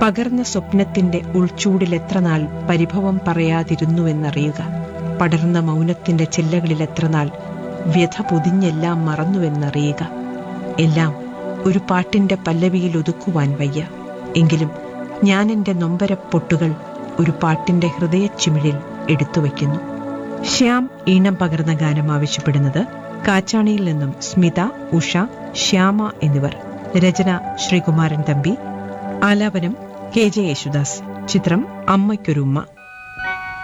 പകർന്ന സ്വപ്നത്തിന്റെ ഉൾച്ചൂടിൽ എത്ര നാൾ പരിഭവം പറയാതിരുന്നുവെന്നറിയുക പടർന്ന മൗനത്തിന്റെ ചെല്ലകളിൽ എത്ര നാൾ വ്യഥ പൊതിഞ്ഞെല്ലാം മറന്നുവെന്നറിയുക എല്ലാം ഒരു പാട്ടിന്റെ പല്ലവിയിൽ ഒതുക്കുവാൻ വയ്യ എങ്കിലും ഞാൻ എന്റെ നൊമ്പരപ്പൊട്ടുകൾ ഒരു പാട്ടിന്റെ ഹൃദയച്ചിമിഴിൽ എടുത്തുവയ്ക്കുന്നു ശ്യാം ഈണം പകർന്ന ഗാനം ആവശ്യപ്പെടുന്നത് കാച്ചാണിയിൽ നിന്നും സ്മിത ഉഷ ശ്യാമ എന്നിവർ രചന ശ്രീകുമാരൻ തമ്പി ആലാപനം കെ ജെ യേശുദാസ് ചിത്രം അമ്മയ്ക്കൊരുമ്മ